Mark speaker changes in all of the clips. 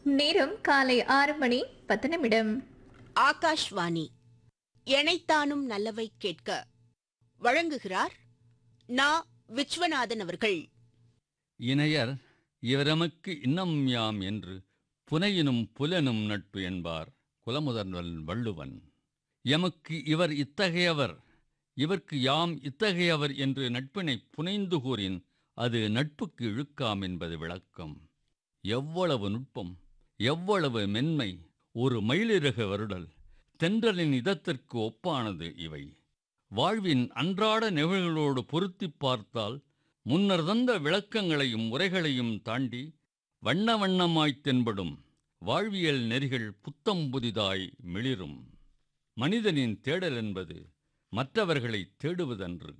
Speaker 1: நேரம் காலை ஆறு மணி பத்து நிமிடம்
Speaker 2: ஆகாஷ்வாணி எனைத்தானும் நல்லவை கேட்க வழங்குகிறார் நா விஸ்வநாதன் அவர்கள்
Speaker 3: இணையர் இவரமக்கு இன்னம் யாம் என்று புனையினும் புலனும் நட்பு என்பார் குலமுதல்வன் வள்ளுவன் எமக்கு இவர் இத்தகையவர் இவர்க்கு யாம் இத்தகையவர் என்று நட்பினை புனைந்து கூறின் அது நட்புக்கு இழுக்காம் என்பது விளக்கம் எவ்வளவு நுட்பம் எவ்வளவு மென்மை ஒரு மயிலிறகு வருடல் தென்றலின் இதத்திற்கு ஒப்பானது இவை வாழ்வின் அன்றாட நிகழ்வுகளோடு பொருத்திப் பார்த்தால் முன்னர் தந்த விளக்கங்களையும் உரைகளையும் தாண்டி வண்ண வண்ணமாய்த் தென்படும் வாழ்வியல் நெறிகள் புத்தம் புதிதாய் மிளிரும் மனிதனின் தேடல் என்பது மற்றவர்களைத் தேடுவதன்று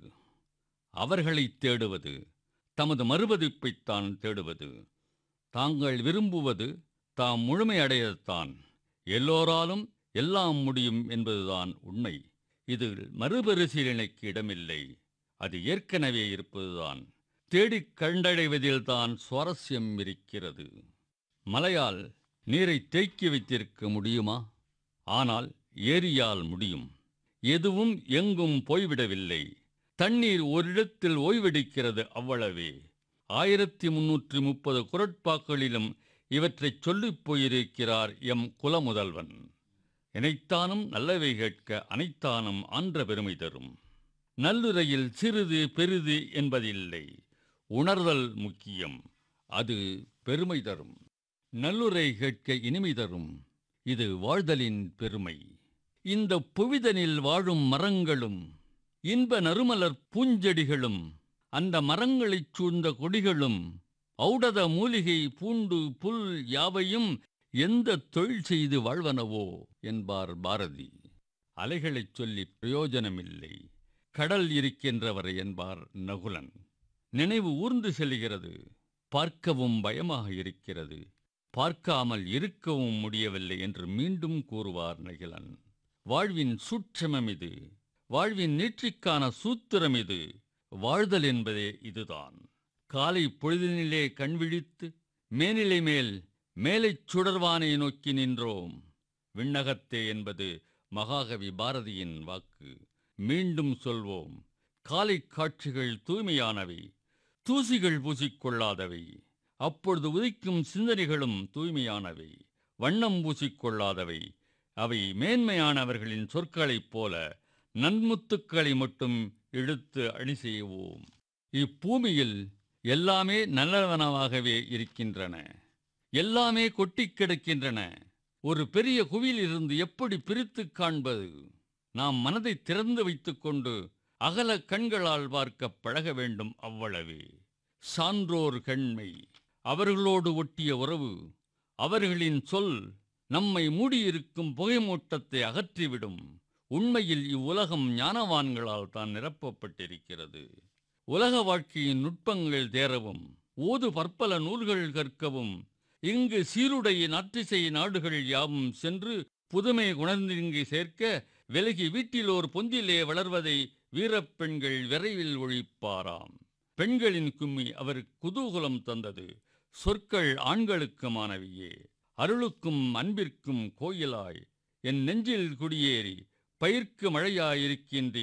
Speaker 3: அவர்களைத் தேடுவது தமது மறுபதிப்பைத்தான் தேடுவது தாங்கள் விரும்புவது தாம் முழுமையடையத்தான் எல்லோராலும் எல்லாம் முடியும் என்பதுதான் உண்மை இது மறுபரிசீலனைக்கு இடமில்லை அது ஏற்கனவே இருப்பதுதான் தேடிக் கண்டடைவதில்தான் சுவாரஸ்யம் இருக்கிறது மலையால் நீரை தேக்கி வைத்திருக்க முடியுமா ஆனால் ஏரியால் முடியும் எதுவும் எங்கும் போய்விடவில்லை தண்ணீர் ஓரிடத்தில் ஓய்வெடுக்கிறது அவ்வளவே ஆயிரத்தி முன்னூற்றி முப்பது குரட்பாக்களிலும் இவற்றைச் சொல்லிப் போயிருக்கிறார் எம் குலமுதல்வன் இணைத்தானும் நல்லவை கேட்க அனைத்தானும் ஆன்ற பெருமை தரும் நல்லுரையில் சிறிது பெரிது என்பதில்லை உணர்தல் முக்கியம் அது பெருமை தரும் நல்லுரை கேட்க இனிமை தரும் இது வாழ்தலின் பெருமை இந்த புவிதனில் வாழும் மரங்களும் இன்ப நறுமலர் பூஞ்செடிகளும் அந்த மரங்களைச் சூழ்ந்த கொடிகளும் ஔடத மூலிகை பூண்டு புல் யாவையும் எந்த தொழில் செய்து வாழ்வனவோ என்பார் பாரதி அலைகளைச் சொல்லி பிரயோஜனமில்லை கடல் இருக்கின்றவர் என்பார் நகுலன் நினைவு ஊர்ந்து செல்கிறது பார்க்கவும் பயமாக இருக்கிறது பார்க்காமல் இருக்கவும் முடியவில்லை என்று மீண்டும் கூறுவார் நகிலன் வாழ்வின் சூட்சமம் இது வாழ்வின் நீட்சிக்கான சூத்திரம் இது வாழ்தல் என்பதே இதுதான் காலை பொழுதினிலே கண்விழித்து மேனிலை மேல் மேலைச் சுடர்வானை நோக்கி நின்றோம் விண்ணகத்தே என்பது மகாகவி பாரதியின் வாக்கு மீண்டும் சொல்வோம் காலை காட்சிகள் தூய்மையானவை தூசிகள் பூசிக்கொள்ளாதவை அப்பொழுது உதிக்கும் சிந்தனைகளும் தூய்மையானவை வண்ணம் பூசிக்கொள்ளாதவை அவை மேன்மையானவர்களின் சொற்களைப் போல நன்முத்துக்களை மட்டும் எடுத்து அணி செய்வோம் இப்பூமியில் எல்லாமே நல்லவனவாகவே இருக்கின்றன எல்லாமே கொட்டிக் கிடக்கின்றன ஒரு பெரிய குவியிலிருந்து எப்படி பிரித்துக் காண்பது நாம் மனதை திறந்து வைத்துக்கொண்டு அகல கண்களால் பார்க்க பழக வேண்டும் அவ்வளவே சான்றோர் கண்மை அவர்களோடு ஒட்டிய உறவு அவர்களின் சொல் நம்மை மூடியிருக்கும் புகைமூட்டத்தை அகற்றிவிடும் உண்மையில் இவ்வுலகம் ஞானவான்களால் தான் நிரப்பப்பட்டிருக்கிறது உலக வாழ்க்கையின் நுட்பங்கள் தேரவும் ஓது பற்பல நூல்கள் கற்கவும் இங்கு சீருடை நாட்டிசை நாடுகள் யாவும் சென்று புதுமை குணர்ந்திங்கு சேர்க்க விலகி வீட்டிலோர் பொந்திலே வளர்வதை வீரப்பெண்கள் விரைவில் ஒழிப்பாராம் பெண்களின் கும்மி அவர் குதூகலம் தந்தது சொற்கள் ஆண்களுக்குமானவையே அருளுக்கும் அன்பிற்கும் கோயிலாய் என் நெஞ்சில் குடியேறி பயிர்க்கு மழையாயிருக்கின்ற